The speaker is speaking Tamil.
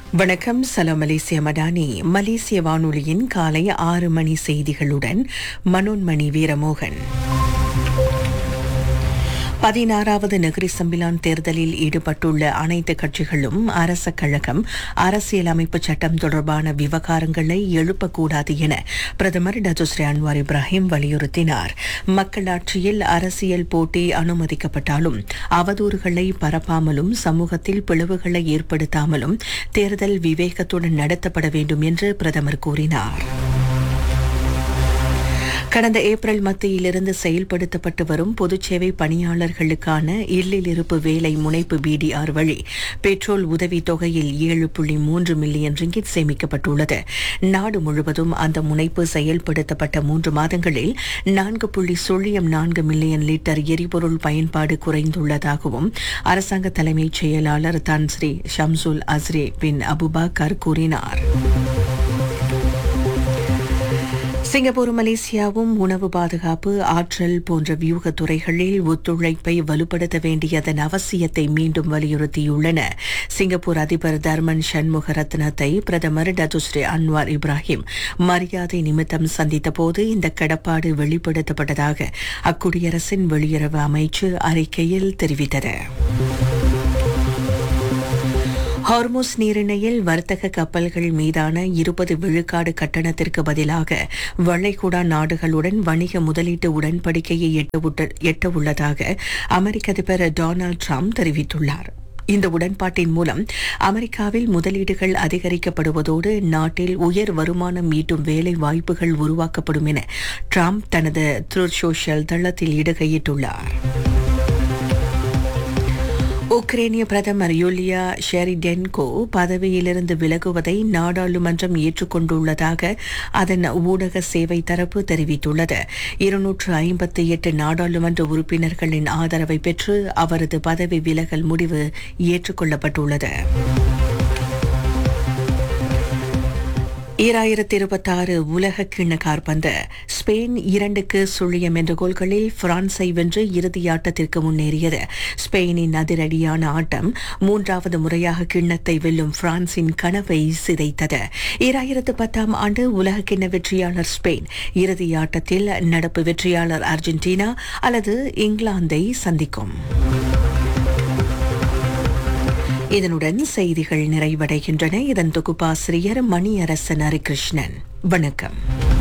வணக்கம் சலாம் மலேசிய மடானி மலேசிய வானொலியின் காலை ஆறு மணி செய்திகளுடன் மனோன்மணி வீரமோகன் பதினாறாவது நகரி சம்பிலான் தேர்தலில் ஈடுபட்டுள்ள அனைத்து கட்சிகளும் அரச கழகம் அரசியலமைப்பு சட்டம் தொடர்பான விவகாரங்களை எழுப்பக்கூடாது என பிரதமர் டத்துஸ்ரீ அன்வார் இப்ராஹிம் வலியுறுத்தினார் மக்களாட்சியில் அரசியல் போட்டி அனுமதிக்கப்பட்டாலும் அவதூறுகளை பரப்பாமலும் சமூகத்தில் பிளவுகளை ஏற்படுத்தாமலும் தேர்தல் விவேகத்துடன் நடத்தப்பட வேண்டும் என்று பிரதமர் கூறினார் கடந்த ஏப்ரல் மத்தியிலிருந்து செயல்படுத்தப்பட்டு வரும் பொதுச்சேவை பணியாளர்களுக்கான இல்லில் இருப்பு வேலை முனைப்பு பிடிஆர் வழி பெட்ரோல் உதவித் தொகையில் ஏழு புள்ளி மூன்று மில்லியன் ரிங்கிட் சேமிக்கப்பட்டுள்ளது நாடு முழுவதும் அந்த முனைப்பு செயல்படுத்தப்பட்ட மூன்று மாதங்களில் நான்கு புள்ளி சுழியம் நான்கு மில்லியன் லிட்டர் எரிபொருள் பயன்பாடு குறைந்துள்ளதாகவும் அரசாங்க தலைமைச் செயலாளர் தான் ஸ்ரீ ஷம்சுல் அஸ்ரே பின் அபுபாக்கர் கூறினார் சிங்கப்பூர் மலேசியாவும் உணவு பாதுகாப்பு ஆற்றல் போன்ற வியூக துறைகளில் ஒத்துழைப்பை வலுப்படுத்த வேண்டியதன் அவசியத்தை மீண்டும் வலியுறுத்தியுள்ளன சிங்கப்பூர் அதிபர் தர்மன் சண்முக ரத்னத்தை பிரதமர் டத்துஸ்ரீ அன்வார் இப்ராஹிம் மரியாதை நிமித்தம் சந்தித்தபோது இந்த கடப்பாடு வெளிப்படுத்தப்பட்டதாக அக்குடியரசின் வெளியுறவு அமைச்சு அறிக்கையில் தெரிவித்தது ஹார்மோஸ் நீரிணையில் வர்த்தக கப்பல்கள் மீதான இருபது விழுக்காடு கட்டணத்திற்கு பதிலாக வளைகுடா நாடுகளுடன் வணிக முதலீட்டு உடன்படிக்கையை எட்டவுட்ட- எட்ட உள்ளதாக அமெரிக்க அதிபர் டொனால்டு ட்ரம்ப் தெரிவித்துள்ளார் இந்த உடன்பாட்டின் மூலம் அமெரிக்காவில் முதலீடுகள் அதிகரிக்கப்படுவதோடு நாட்டில் உயர் வருமானம் ஈட்டும் வேலை வாய்ப்புகள் உருவாக்கப்படும் என ட்ரம்ப் தனது த்ரூ சோஷியல் தளத்தில் இடுகையிட்டுள்ளார் உக்ரைனிய பிரதமர் யூலியா ஷெரிடென்கோ பதவியிலிருந்து விலகுவதை நாடாளுமன்றம் ஏற்றுக்கொண்டுள்ளதாக அதன் ஊடக சேவை தரப்பு தெரிவித்துள்ளது இருநூற்று ஐம்பத்தி எட்டு நாடாளுமன்ற உறுப்பினர்களின் ஆதரவை பெற்று அவரது பதவி விலகல் முடிவு ஏற்றுக்கொள்ளப்பட்டுள்ளது ஈராயிரத்தி இருபத்தாறு உலக கிண்ண காற்பந்து ஸ்பெயின் இரண்டுக்கு சுழியம் என்ற கோல்களில் பிரான்ஸை வென்று இறுதியாட்டத்திற்கு முன்னேறியது ஸ்பெயினின் அதிரடியான ஆட்டம் மூன்றாவது முறையாக கிண்ணத்தை வெல்லும் பிரான்சின் கனவை சிதைத்தது ஈராயிரத்து பத்தாம் ஆண்டு உலக கிண்ண வெற்றியாளர் ஸ்பெயின் இறுதியாட்டத்தில் நடப்பு வெற்றியாளர் அர்ஜென்டினா அல்லது இங்கிலாந்தை சந்திக்கும் இதனுடன் செய்திகள் நிறைவடைகின்றன இதன் தொகுப்பாசிரியர் மணியரசன் ஹரிகிருஷ்ணன் வணக்கம்